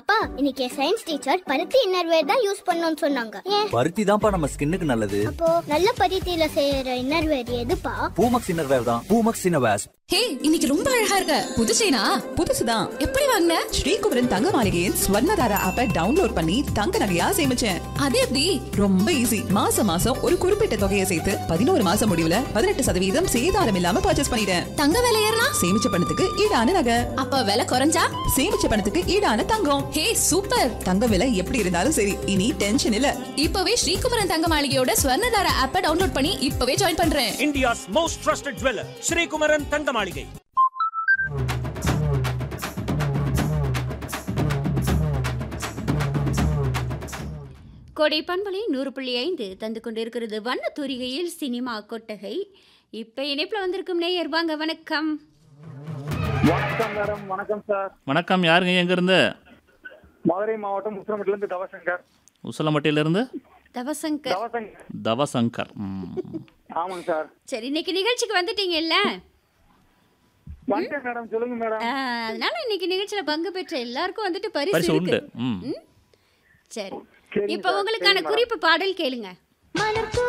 அப்பா இன்னைக்கு science teacher பருத்தி இன்னர்வேர் தான் யூஸ் பண்ணணும்னு சொன்னாங்க ஏன் பருத்தி தான்ப்பா நம்ம ஸ்கின்னுக்கு நல்லது அப்போ நல்ல பருத்தியில செய்யற இன்னர்வேர் எதுப்பா பூமக்ஸ் இன்னர்வேர் தான் பூமக்ஸ் இன்னர்வேர்ஸ் ஹே இன்னைக்கு ரொம்ப அழகா இருக்க புது செயினா புதுசுதான் எப்படி வாங்கின ஸ்ரீகுமரன் தங்க மாளிகையின் ஸ்வர்ணதாரா ஆப்பை டவுன்லோட் பண்ணி தங்க நகையா சேமிச்சேன் அது எப்படி ரொம்ப ஈஸி மாசம் மாசம் ஒரு குறிப்பிட்ட தொகையை சேர்த்து பதினோரு மாசம் முடிவுல பதினெட்டு சதவீதம் சேதாரம் இல்லாம பர்ச்சேஸ் பண்ணிட்டேன் தங்க விலை ஏறினா சேமிச்ச பணத்துக்கு ஈடான நகை அப்ப விலை குறைஞ்சா சேமிச்ச பணத்துக்கு ஈடான தங்கம் ஹே சூப்பர் தங்க விலை எப்படி இருந்தாலும் சரி இனி டென்ஷன் இல்ல இப்பவே ஸ்ரீகுமரன் தங்க மாளிகையோட ஸ்வர்ணதார ஆப்பை டவுன்லோட் பண்ணி இப்பவே ஜாயின் பண்றேன் India's most trusted jeweler, Sri Kumaran Thangamaligai. கோடை பண்பலை நூறு புள்ளி ஐந்து தந்து கொண்டிருக்கிறது வண்ண தூரிகையில் சினிமா கொட்டகை இப்போ இணைப்பில் வந்திருக்கும் நேயர் வாங்க வணக்கம் வணக்கம் மேடம் வணக்கம் சார் வணக்கம் யாருங்க எங்கேருந்து மதுரை மாவட்டம் உசிலம்பட்டில இருந்து தவசங்கர் உசலம்பட்டியிலேருந்து தவசங்கர் தவசங்கர் தவசங்கர் ம். ஆமாங்க சார் சரி இன்னைக்கு நிகழ்ச்சிக்கு வந்துட்டீங்கல்ல வந்துட்டேன் மேடம் சொல்லுங்க மேடம் ஆ, அதனால இன்னைக்கு நிகழ்ச்சியில் பங்கு பெற்ற எல்லாருக்கும் வந்துட்டு பரிசு பரிசு உண்டு இருக்கு ம் ம்? சரி சரிங்க இப்போ சார், உங்களுக்கான சரிங்க குறிப்பு பாடல் கேளுங்க